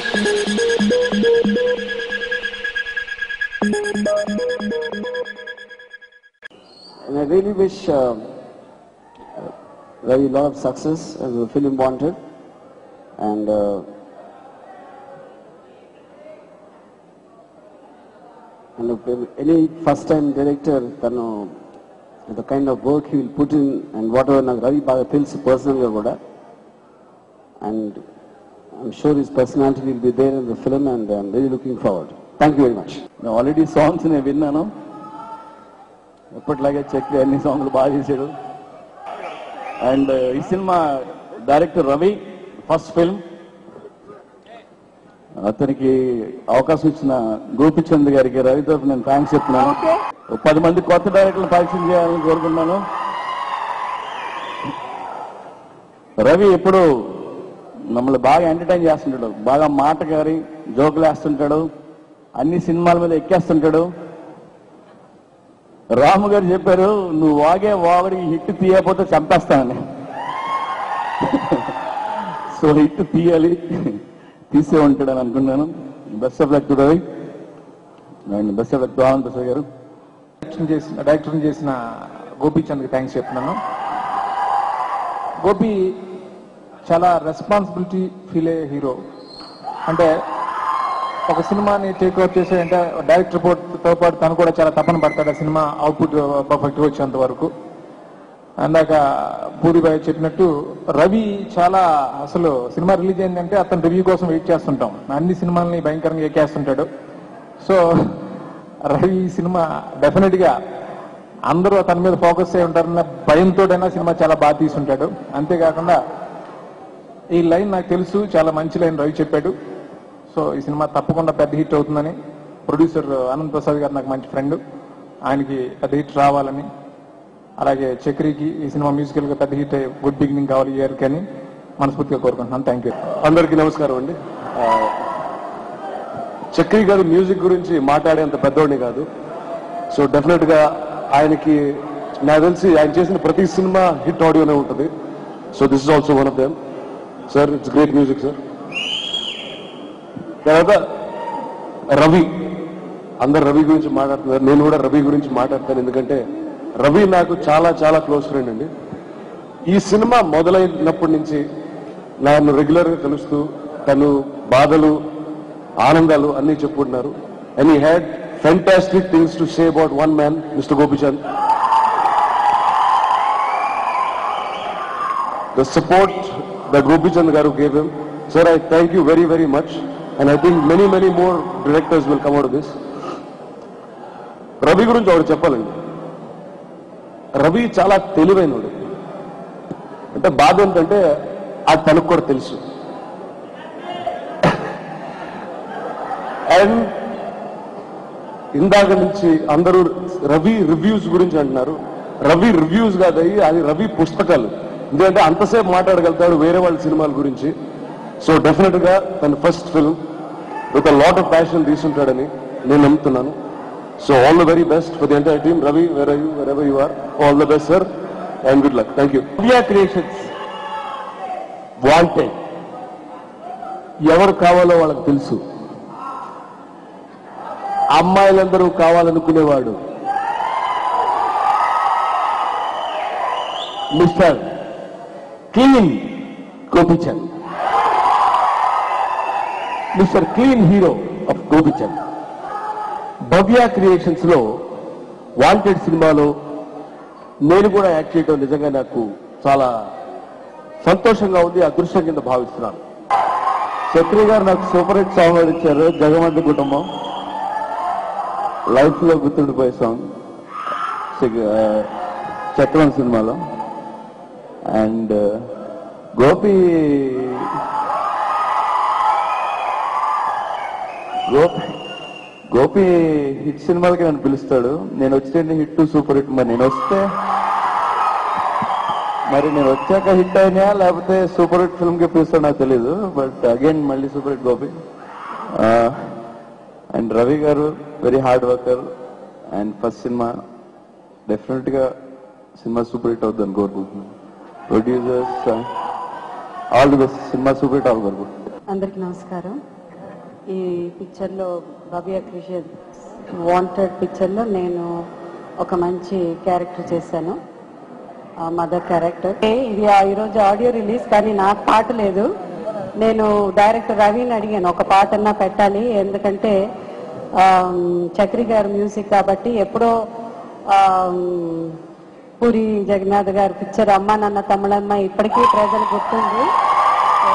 And I really wish uh, Ravi a lot of success as the film wanted. And uh, and if any first time director తను the kind of work he will put in and whatever నాకు రవి బాగా తెలుసు పర్సనల్గా కూడా and I'm sure his personality will be there in the film and I'm really looking forward. Thank you very much. Already songs నేను విన్నాను ఎప్పటిలాగే check అన్ని సాంగ్లు బాగా చేశాడు అండ్ ఈ సినిమా డైరెక్టర్ రవి ఫస్ట్ ఫిల్మ్ అతనికి అవకాశం ఇచ్చిన గోపిచంద్ గారికి రవి తరఫు నేను థ్యాంక్స్ చెప్తున్నాను ఒక పది మంది కొత్త డైరెక్టర్లు పరిచయం చేయాలని కోరుకుంటున్నాను రవి ఎప్పుడు మమ్మల్ని బాగా ఎంటర్టైన్ చేస్తుంటాడు బాగా మాటగారి జోకులు వేస్తుంటాడు అన్ని సినిమాల మీద ఎక్కేస్తుంటాడు రాము గారు చెప్పారు నువ్వు వాగే వాగడికి హిట్ తీయకపోతే చంపేస్తానని సో హిట్ తీయాలి తీసే ఉంటాడని అనుకున్నాను best of luck to Ravi and best of luck to Anand Prasad garu direction చేసిన డైరెక్టర్ చేసిన గోపీచంద్కి థ్యాంక్స్ చెప్తున్నాను గోపి చాలా రెస్పాన్సిబిలిటీ ఫీల్ అయ్యే హీరో అంటే ఒక సినిమాని టేక్ ఓవర్ చేసే అంటే డైరెక్టర్ తో పాటు తను కూడా చాలా తపన పడతాడు ఆ సినిమా అవుట్పుట్ పర్ఫెక్ట్ వచ్చేంత వరకు అందాక పూరిబాయ్ చెప్పినట్టు రవి చాలా అసలు సినిమా రిలీజ్ అయిందంటే అతను రివ్యూ కోసం వెయిట్ చేస్తుంటాం అన్ని సినిమాల్ని భయంకరంగా ఎక్కేస్తుంటాడు సో రవి ఈ సినిమా డెఫినెట్ గా అందరూ అతని మీద ఫోకస్ అయి ఉంటారన్న భయంతోటైనా సినిమా చాలా బాగా తీసుంటాడు అంతేకాకుండా ఈ లైన్ నాకు తెలుసు చాలా మంచి లైన్ రవి చెప్పాడు సో ఈ సినిమా తప్పకుండా పెద్ద హిట్ అవుతుందని ప్రొడ్యూసర్ ఆనంద్ ప్రసాద్ గారు నాకు మంచి ఫ్రెండ్ ఆయనకి పెద్ద హిట్ రావాలని అలాగే చక్రికి ఈ సినిమా మ్యూజికల్ గా పెద్ద హిట్ గుడ్ బిగినింగ్ కావాలి ఇయర్ అని మనస్ఫూర్తిగా కోరుకుంటున్నాను థ్యాంక్ యూ అందరికీ నమస్కారం అండి ఆ, చక్రి గారు మ్యూజిక్ గురించి మాట్లాడేంత పెద్దోడిని కాదు సో డెఫినెట్ గా ఆయనకి నాకు తెలిసి ఆయన చేసిన ప్రతి సినిమా హిట్ ఆడియోనే ఉంటుంది so this is also one of them sir it's great music sir తర్వాత రవి అందరు రవి గురించి మాట్లాడుతున్నారు నేను కూడా రవి గురించి మాట్లాడతాను ఎందుకంటే రవి నాకు చాలా చాలా క్లోజ్ ఫ్రెండ్ అండి ఈ సినిమా మొదలైనప్పటి నుంచి నన్ను రెగ్యులర్ గా కలుస్తూ తను బాధలు ఆనందాలు అన్ని చెప్పుకుంటున్నారు and he had fantastic things to say about one man mister Gopichand the support that Gopichand Garu gave him. Sir, I thank you very, very much. And I think many, many more directors will come out of this. Ravi గురించి ఒకటి చెప్పాలండి రవి చాలా తెలివైనడు అంటే బాధ ఏంటంటే అది తనకు కూడా తెలుసు అండ్ ఇందాక నుంచి అందరూ రవి రివ్యూస్ గురించి అంటున్నారు రవి రివ్యూస్ కాదయ్యి అది రవి పుస్తకాలు ఎందుకంటే అంతసేపు మాట్లాడగలుగుతాడు వేరే వాళ్ళ సినిమాల గురించి సో డెఫినెట్ గా తన first film with a lot of passion తీసుంటాడని నేను నమ్ముతున్నాను so all the very best for the entire team Ravi where you wherever you are all the best sir and good luck thank you India creations Wanted ఎవరు కావాలో వాళ్ళకి తెలుసు అమ్మాయిలందరూ కావాలనుకునేవాడు mister clean Gopichand mister clean hero of Gopichand Bhavya creations లో Wanted సినిమాలో నేను కూడా యాక్ట్ చేయడం నిజంగా నాకు చాలా సంతోషంగా ఉంది అదృష్టం కింద భావిస్తున్నాను చక్రి గారు నాకు సూపర్ హిట్ సాంగ్ ఇచ్చారు జగమంది కుటుంబం లైఫ్ లో గుర్తుండిపోయే సాంగ్ చక్- ఆ, చక్రం సినిమాలో అండ్ గోపి గోపి గోపి హిట్ సినిమాలకి నన్ను పిలుస్తాడు నేను వచ్చితే హిట్ సూపర్ హిట్ మరి నేను వస్తే మరి నేను వచ్చాక హిట్ అయినా లేకపోతే సూపర్ హిట్ ఫిల్మ్ కి పిలుస్తాడు నాకు తెలియదు బట్ అగైన్ మళ్ళీ super hit Gopi and Ravi garu very hard worker and first సినిమా డెఫినెట్ గా సినిమా సూపర్ హిట్ అవుతుంది కోరుకుంటున్నాను ప్రొడ్యూసర్స్ ఆల్ ది బెస్ట్ సినిమా సూపర్ హిట్ అవ్వగలుగుతుంది అందరికి నమస్కారం ఈ పిక్చర్లో భవ్య క్రిషన్ వాంటెడ్ పిక్చర్లో నేను ఒక మంచి క్యారెక్టర్ చేశాను మదర్ క్యారెక్టర్ ఇది ఆ- ఈరోజు ఆడియో రిలీజ్ కానీ నాకు పాట లేదు నేను డైరెక్టర్ రవిని అడిగాను ఒక పాటన్నా పెట్టాలి ఎందుకంటే ఆమ్, చక్రి గారు మ్యూజిక్ కాబట్టి ఎప్పుడో ఆమ్, పూరి జగన్నాథ్ గారి పిక్చర్ అమ్మ నాన్న తమ్ముడమ్మ ఇప్పటికీ ప్రజలు గుర్తుంది సో,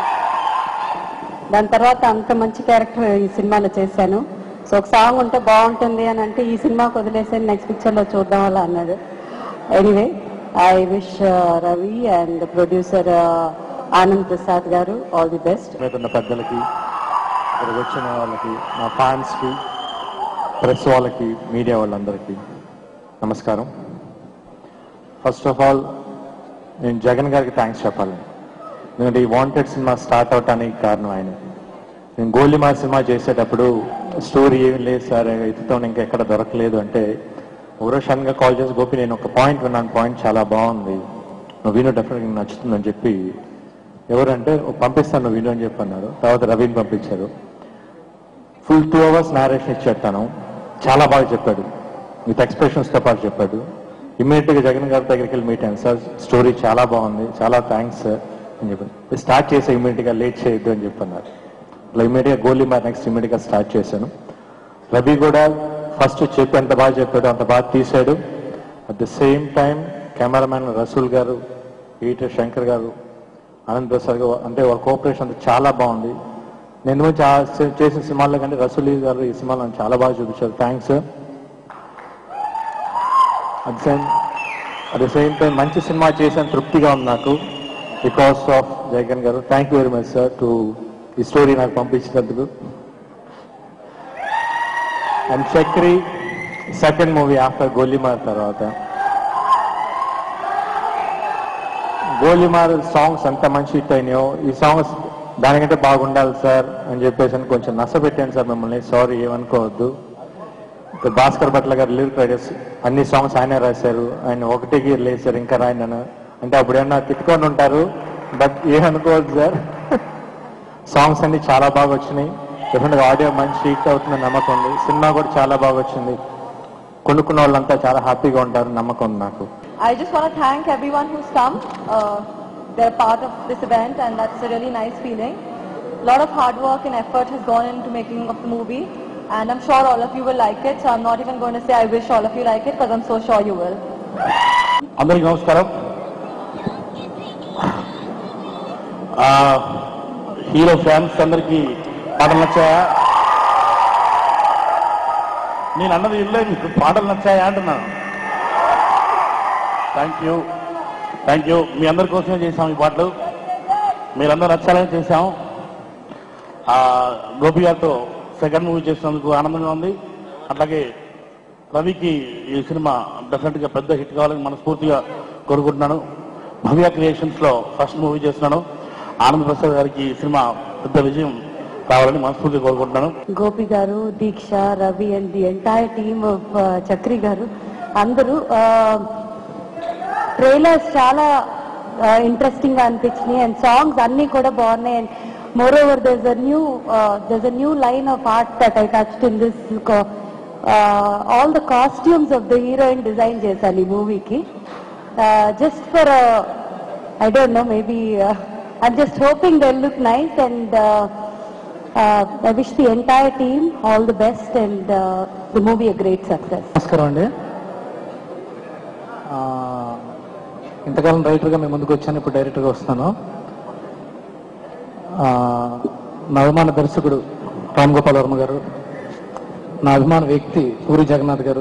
దాని తర్వాత అంత మంచి క్యారెక్టర్ ఈ సినిమాలో చేశాను సో ఒక సాంగ్ ఉంటే బాగుంటుంది అని అంటే ఈ సినిమాకి వదిలేసి నెక్స్ట్ పిక్చర్ లో చూద్దాం అలా అన్నాడు anyway I wish Ravi and producer Anand Prasad garu all the best మీద ఉన్న పెద్దలకి ఇక్కడికి వచ్చిన వాళ్ళకి నా ఫ్యాన్స్కి ప్రెస్ వాళ్ళకి మీడియా వాళ్ళందరికీ నమస్కారం ఫస్ట్ ఆఫ్ ఆల్ నేను జగన్ గారికి థ్యాంక్స్ చెప్పాలి ఎందుకంటే ఈ వాంటెడ్ సినిమా స్టార్ట్ అవటానికి కారణం ఆయన నేను గోలిమార్ సినిమా చేసేటప్పుడు స్టోరీ ఏమి లేదు సార్ ఇతతో ఇంకా ఎక్కడ దొరకలేదు అంటే ఎవరో సడన్గా కాల్ చేసి గోపి నేను ఒక పాయింట్ విన్నాను పాయింట్ చాలా బాగుంది నువ్వు విను డెఫినెట్గా నచ్చుతుందని చెప్పి ఎవరంటే "ఓ, పంపిస్తాను నువ్వు విను అని చెప్పి అన్నారు తర్వాత రవిని పంపించారు ఫుల్ టూ అవర్స్ నారేషన్ ఇచ్చాడు తను చాలా బాగా చెప్పాడు విత్ ఎక్స్ప్రెషన్స్ తో పాటు చెప్పాడు ఇమ్మీడియట్ గా జగన్ గారి దగ్గరికి వెళ్ళి మీట్ అయ్యాను సార్ స్టోరీ చాలా బాగుంది చాలా థ్యాంక్స్ సార్ అని చెప్పాను స్టార్ట్ చేసే ఇమ్మీడియట్ గా లేట్ చేయొద్దు అని చెప్పన్నారు అలా ఇమ్మీడియట్ గా గోలీ మార్ నెక్స్ట్ ఇమ్మీడియట్ గా స్టార్ట్ చేశాను రవి కూడా ఫస్ట్ చెప్పి ఎంత బాగా చెప్పాడు అంత బాగా తీశాడు at the same time cameraman Rasool garu ఈటర్ శంకర్ గారు ఆనంద్ ప్రసాద్ గారు అంటే వాళ్ళ కోఆపరేషన్ అంతా చాలా బాగుంది నేను గురించి ఆ చే- చేసిన సినిమాల్లో కంటే రసూల్ గారు ఈ సినిమాలో నన్ను చాలా బాగా చూపించారు thanks at same at the same time మంచి సినిమా చేసిన తృప్తిగా ఉంది నాకు because of Jagan garu thank you very much sir to ఈ స్టోరీ నాకు పంపించినందుకు and Chakri second movie after Golimaar తర్వాత గోలీమార్ సాంగ్స్ ఎంత మంచి హిట్ అయినాయో ఈ సాంగ్స్ దానికంటే బాగుండాలి సార్ అని చెప్పేసి అని కొంచెం నష్టపెట్టాను సార్ మిమ్మల్ని సారీ ఏమనుకోవద్దు ఇక భాస్కర్ భట్ల గారు లిరిక్ రైటర్స్ అన్ని సాంగ్స్ ఆయనే రాశారు ఆయన ఒకటికి లేదు సార్ ఇంకా రాయనను అంటే అప్పుడు ఏమన్నా తిట్టుకొని ఉంటారు బట్ ఏమనుకోవద్దు సార్ సాంగ్స్ అన్ని చాలా బాగా వచ్చినాయి డెఫినెట్గా ఆడియో మంచి హిట్ అవుతుందని నమ్మకం ఉంది సినిమా కూడా చాలా బాగా వచ్చింది కొనుక్కున్న వాళ్ళంతా చాలా హ్యాపీగా ఉంటారు నమ్మకం ఉంది నాకు I just want to thank everyone who's come. Uh, they're part of this event, and that's a really nice feeling. A lot of hard work and effort has gone into making of the movie, and I'm sure all of you will like it. So I'm not even going to say I wish all of you like it, because I'm so sure you will. అందరికి నమస్కారం ఆ, hero fans అందరికి పాటలు నచ్చాయా నేను అన్నది ఇల్లే మీకు పాటలు నచ్చాయా అంటున్నాను థ్యాంక్ యూ థ్యాంక్ యూ మీ అందరి కోసమే చేసాం ఈ పాటలు మీరందరూ నచ్చాలని చేశాం ఆ, గోపి గారితో సెకండ్ మూవీ చేసినందుకు ఆనందంగా ఉంది అట్లాగే రవికి ఈ సినిమా డెఫినెట్ గా పెద్ద హిట్ కావాలని మనస్ఫూర్తిగా కోరుకుంటున్నాను భవ్య క్రియేషన్స్ లో ఫస్ట్ మూవీ చేస్తున్నాను ఆనంద్ ప్రసాద్ గారికి ఈ సినిమా పెద్ద విజయం కావాలని మనస్ఫూర్తిగా కోరుకుంటున్నాను Gopi garu Deeksha Ravi and the entire team of Chakri garu అందరూ ట్రైలర్స్ చాలా ఇంట్రెస్టింగ్ గా అనిపించినాయి అండ్ సాంగ్స్ అన్ని కూడా బాగున్నాయి and moreover there's a new there's a new line of art that I touched in this all the costumes of the heroine design చేశాను ఈ మూవీకి just for I don't know maybe I'm just hoping they look nice and I wish the entire team all the best and the movie a great success నమస్కారం అండి ఆ, ఇంతకాలం రైటర్గా మేము ముందుకు వచ్చాను ఇప్పుడు డైరెక్టర్గా వస్తున్నాను ఆ, నా అభిమాన దర్శకుడు రామ్ గోపాల్ వర్మ గారు నా అభిమాన వ్యక్తి పూరి జగన్నాథ్ గారు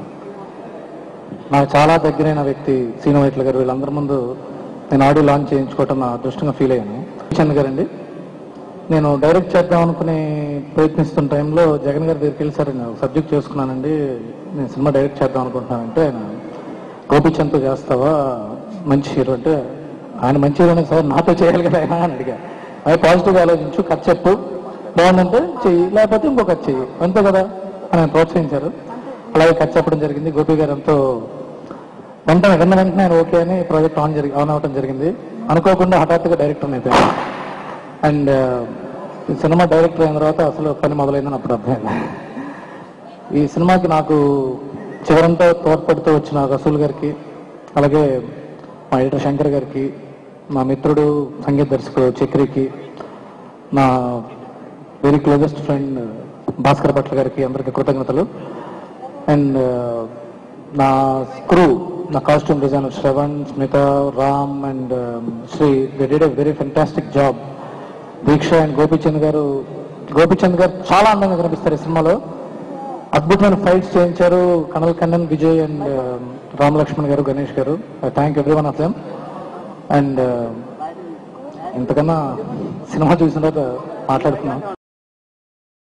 నాకు చాలా దగ్గరైన వ్యక్తి సీను వైట్ల గారు వీళ్ళందరి ముందు నేను ఆడియో లాంచ్ చేయించుకోవటం నా అదృష్టంగా ఫీల్ అయ్యాను చంద్ గారండి నేను డైరెక్ట్ చేద్దాం అనుకుని ప్రయత్నిస్తున్న టైంలో జగన్ గారి దగ్గరికి వెళ్ళి సార్ నేను సబ్జెక్ట్ చేసుకున్నానండి నేను సినిమా డైరెక్ట్ చేద్దాం అనుకుంటున్నానంటే ఆయన గోపిచంద్తో చేస్తావా మంచి హీరో అంటే ఆయన మంచి హీరోనే సార్ నాతో చేయాలి కదా ఆయన అని అడిగా అది పాజిటివ్గా ఆలోచించు కథ చెప్పు బాగుందంటే చెయ్యి లేకపోతే ఇంకో కథ చెయ్యి అంతే కదా అని ఆయన ప్రోత్సహించారు అలాగే కథ చెప్పడం జరిగింది గోపి గారు ఎంతో వెంటనే విన్న వెంటనే ఆయన ఓకే అని ప్రాజెక్ట్ ఆన్ జరిగి ఆన్ అవడం జరిగింది అనుకోకుండా హఠాత్తుగా డైరెక్టర్ అయిపోయాను అండ్ ఈ సినిమా డైరెక్టర్ అయిన తర్వాత అసలు పని మొదలైందని అప్పుడు అర్థమైంది ఈ సినిమాకి నాకు చివరంతా తోడ్పడుతూ వచ్చిన రసూల్ గారికి అలాగే మా ఎడిటర్ శంకర్ గారికి మా మిత్రుడు సంగీత దర్శకుడు చక్రికి నా very closest friend Bhaskar Bhatla గారికి అందరికీ కృతజ్ఞతలు అండ్ నా స్క్రూ నా costume designer Shravan Smitha Ram and Sri they did a very fantastic job Deeksha and Gopichand garu Gopichand గారు చాలా అందంగా కనిపిస్తారు ఈ సినిమాలో అద్భుతమైన ఫైట్స్ చేయించారు Kanal Kannan Vijay and Ram Lakshman garu Ganesh garu I thank every one of them and ఇంతకన్నా సినిమా చూసిన తర్వాత మాట్లాడుతున్నాం